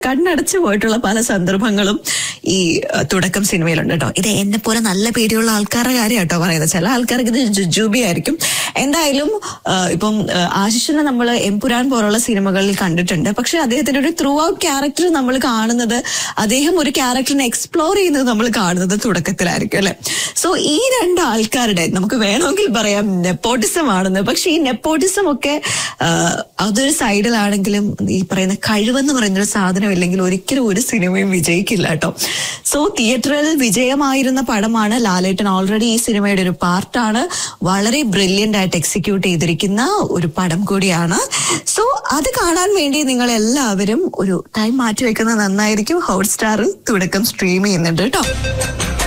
കണ്ണടച്ചു പോയിട്ടുള്ള പല സന്ദർഭങ്ങളും ഈ അഹ്, തുടക്കം സിനിമയിലുണ്ട് കേട്ടോ ഇത് എന്നെ പോലെ നല്ല പേടിയുള്ള ആൾക്കാരുടെ കാര്യം കേട്ടോ പറയുന്നത് ചില ആൾക്കാർക്ക് ഇത് ജുജൂബി ആയിരിക്കും എന്തായാലും അഹ്, ഇപ്പം അഹ്, ആശിഷിനെ നമ്മൾ എംപുരാൻ പോലുള്ള സിനിമകളിൽ കണ്ടിട്ടുണ്ട് പക്ഷെ അദ്ദേഹത്തിന്റെ ഒരു ത്രൂ ഔട്ട് ക്യാരക്ടർ നമ്മൾ കാണുന്നത് അദ്ദേഹം ഒരു ക്യാരക്ടറിനെ എക്സ്പ്ലോർ ചെയ്യുന്നത് നമ്മൾ കാണുന്നത് തുടക്കത്തിലായിരിക്കും അല്ലെ സോ ഈ രണ്ട് ആൾക്കാരുടെ നമുക്ക് വേണമെങ്കിൽ പറയാം നെപ്പോട്ടിസം ആണെന്ന് പക്ഷെ ഈ നെപ്പോട്ടിസം ഒക്കെ ആഹ്, അതൊരു സൈഡിലാണെങ്കിലും ഈ പറയുന്ന കഴിവെന്ന് പറയുന്ന ഒരു സാധനം ഇല്ലെങ്കിൽ ഒരിക്കലും ഒരു സിനിമയും വിജയിക്കില്ല കേട്ടോ സോ തിയേറ്ററിൽ വിജയമായിരുന്ന പടമാണ് ലാലേട്ടൻ ഓൾറെഡി ഈ സിനിമയുടെ ഒരു പാർട്ടാണ് വളരെ ബ്രില്യൻ്റ് ആയിട്ട് എക്സിക്യൂട്ട് ചെയ്തിരിക്കുന്ന ഒരു പടം കൂടിയാണ് സോ അത് കാണാൻ വേണ്ടി നിങ്ങൾ എല്ലാവരും ഒരു ടൈം മാറ്റി വെക്കുന്നത് നന്നായിരിക്കും ഹോട്ട്സ്റ്റാറിൽ തുടക്കം സ്ട്രീം ചെയ്യുന്നുണ്ട് കേട്ടോ